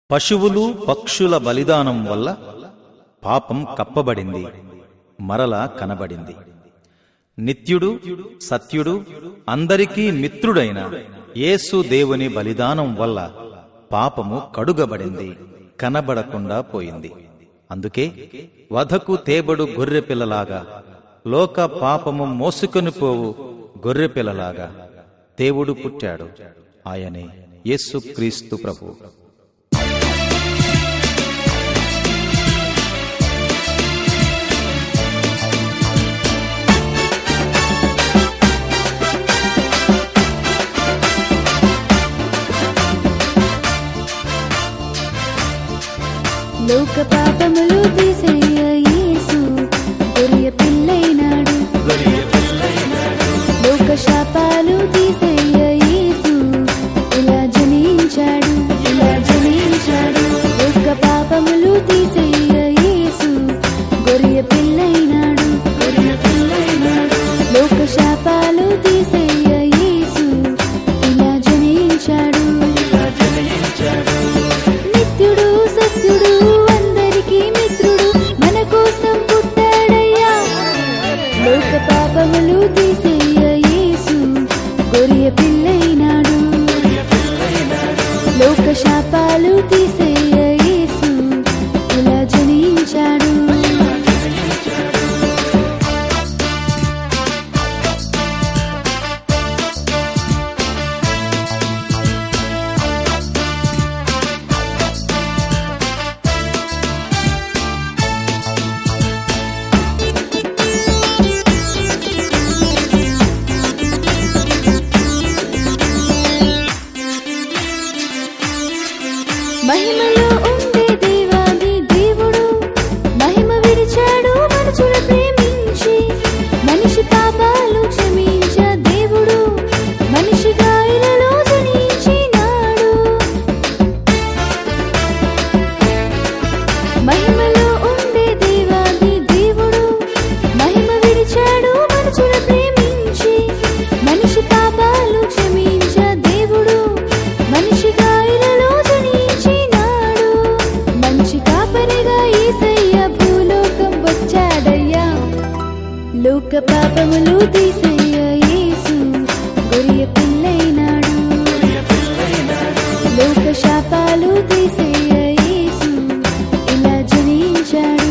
పశువులు పక్షుల బలిదానం వల్ల పాపం కప్పబడింది మరల కనబడింది నిత్యుడు సత్యుడు అందరికీ మిత్రుడైన యేసు దేవుని బలిదానం వల్ల పాపము కడుగబడింది కనబడకుండా పోయింది అందుకే వధకు తేబడు గొర్రెపిల్లలాగా లోక పాపము మోసుకొని పోవు గొర్రెపిల్లలాగా దేవుడు పుట్టాడు ఆయనే యేసుక్రీస్తు ప్రభు లోక పాపములు తీసేయ యేసు గొర్రె పిల్లైనాడు లోక శాపాలు తీసేయ యేసు ఇలా జనించాడు ఇలా జనించాడు లోక పాపములు తీసేయ యేసు గొర్రె పిల్లైనాడు గొర్రె పిల్లైనాడు లోక శాపాలు తీసేయ యేసు ఇలా జనించాడు ఇలా జనించాడు నిత్యుడు సత్యుడు అందరికీ మిత్రుడు మన కోసం పుట్టాడయ్యా లోక పాపములు తీసేయ యేసు గొర్రె పిల్లైనాడు లోక శాపాలు తీసేయ యేసు ఇలా జనించాడు మహిమలో ఉండే దేవాది దేవుడు మహిమ విడిచాడు మనుషుల ప్రేమించి మనిషి పాపాలు క్షమించ దేవుడు మనిషి గాయలలో జనించినాడు మహిమలో ఉండే దేవాది దేవుడు మహిమ విడిచాడు మనుషుల ప్రేమించి మనిషి పాపాలు క్షమించ దేవుడు మనిషి గాయలలో జనించినాడు మంచి కాపరిగా ఏసయ్య భూలోకం వచ్చాడయ్యా లోక పాపములు తీసయ్య యేసు గొర్రె పిల్లైనాడు లోక శాపాలు తీసయ్య యేసు ఇలా జనించాడు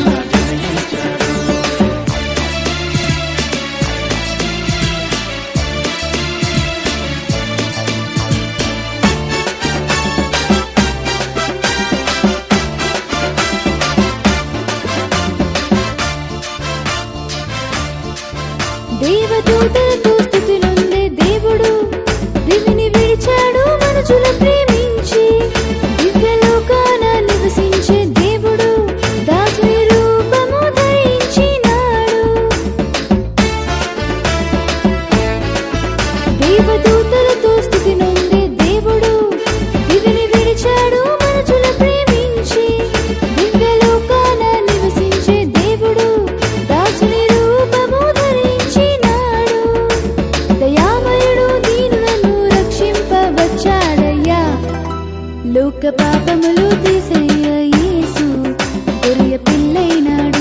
దేవదూతలతో స్థుతులుందే దేవుడు దివిని విడిచాడు మనుషుల ప్రేమించి దివ్యలోకాన నివసించే దేవుడు దాసుని రూపము ధరించినాడు దేవదూతలతో స్థుతి నొందే దేవుడు దివిని విడిచాడు మనుషుల ప్రేమించి దివ్యలోకాన నివసించే దేవుడు దాసుని రూపము ధరించినాడు దయామయుడు దీనులను రక్షింపవచ్చాడయ్యా లోక పాపములు తీసేయ యేసు గొర్రె పిల్లైనాడు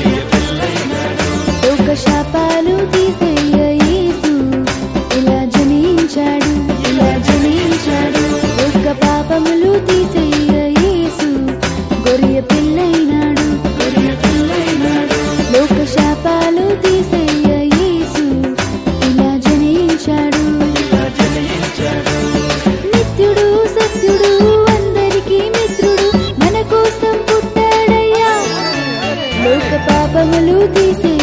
లోక శాపాలు తీసేయ యేసు ఇలా జనించాడు ఇలా జనించాడు లోక పాపములు తీసేయ యేసు గొర్రె పిల్లైనాడు గొర్రె పిల్లైనాడు లోక శాపాలు తీసేయ యేసు ఇలా జనించాడు ఇలా జనించాడు నిత్యుడు సత్యుడు అందరికీ మిత్రుడు మన కోసం పుట్టాడయ్యా లోక పాపములు తీసే